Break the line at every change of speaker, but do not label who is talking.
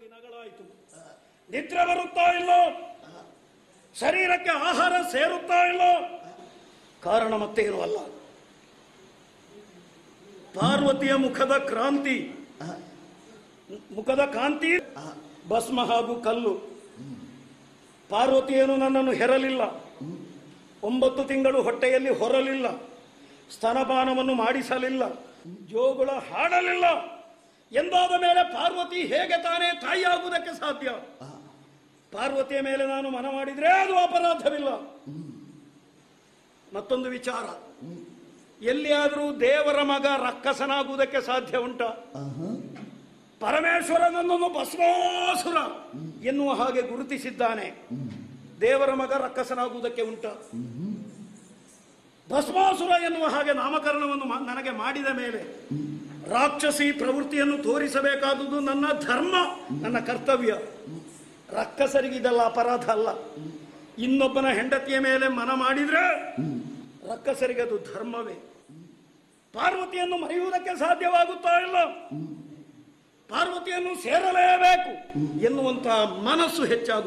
ದಿನಗಳಾಯಿತು ನಿದ್ರೆ ಬರುತ್ತಾ ಇಲ್ಲ ಶರೀರಕ್ಕೆ ಆಹಾರ ಸೇರುತ್ತಾ ಇಲ್ಲ ಕಾರಣ ಮತ್ತೇನು ಅಲ್ಲ ಪಾರ್ವತಿಯ ಮುಖದ ಕ್ರಾಂತಿ ಮುಖದ ಕಾಂತಿ ಭಸ್ಮ ಹಾಗೂ ಕಲ್ಲು ಪಾರ್ವತಿಯೇನು ನನ್ನನ್ನು ಹೆರಲಿಲ್ಲ ಒಂಬತ್ತು ತಿಂಗಳು ಹೊಟ್ಟೆಯಲ್ಲಿ ಹೊರಲಿಲ್ಲ ಸ್ತನಪಾನವನ್ನು ಮಾಡಿಸಲಿಲ್ಲ ಜೋಗುಳ ಹಾಡಲಿಲ್ಲ ಎಂದಾದ ಮೇಲೆ ಪಾರ್ವತಿ ಹೇಗೆ ತಾನೇ ತಾಯಿಯಾಗುವುದಕ್ಕೆ ಸಾಧ್ಯ ಪಾರ್ವತಿಯ ಮೇಲೆ ನಾನು ಮನ ಮಾಡಿದ್ರೆ ಅದು ಅಪರಾಧವಿಲ್ಲ ಮತ್ತೊಂದು ವಿಚಾರ ಎಲ್ಲಿಯಾದರೂ ದೇವರ ಮಗ ರಕ್ಕಸನಾಗುವುದಕ್ಕೆ ಸಾಧ್ಯ ಉಂಟ ಪರಮೇಶ್ವರನನ್ನು ಭಸ್ಮಾಸುರ ಎನ್ನುವ ಹಾಗೆ ಗುರುತಿಸಿದ್ದಾನೆ ದೇವರ ಮಗ ರಕ್ಕಸನಾಗುವುದಕ್ಕೆ ಉಂಟ ಭಸ್ಮಾಸುರ ಎನ್ನುವ ಹಾಗೆ ನಾಮಕರಣವನ್ನು ಮಾ- ನನಗೆ ಮಾಡಿದ ಮೇಲೆ ರಾಕ್ಷಸಿ ಪ್ರವೃತ್ತಿಯನ್ನು ತೋರಿಸಬೇಕಾದುದು ನನ್ನ ಧರ್ಮ ನನ್ನ ಕರ್ತವ್ಯ ರಕ್ಕಸರಿಗೆ ಇದೆಲ್ಲ ಅಪರಾಧ ಅಲ್ಲ ಇನ್ನೊಬ್ಬನ ಹೆಂಡತಿಯ ಮೇಲೆ ಮನ ಮಾಡಿದ್ರೆ ರಕ್ಕಸರಿಗೆ ಅದು ಧರ್ಮವೇ ಪಾರ್ವತಿಯನ್ನು ಮರೆಯುವುದಕ್ಕೆ ಸಾಧ್ಯವಾಗುತ್ತಾ ಇಲ್ಲ ಪಾರ್ವತಿಯನ್ನು ಸೇರಲೇಬೇಕು ಎನ್ನುವಂತಹ ಮನಸ್ಸು ಹೆಚ್ಚಾಗುತ್ತದೆ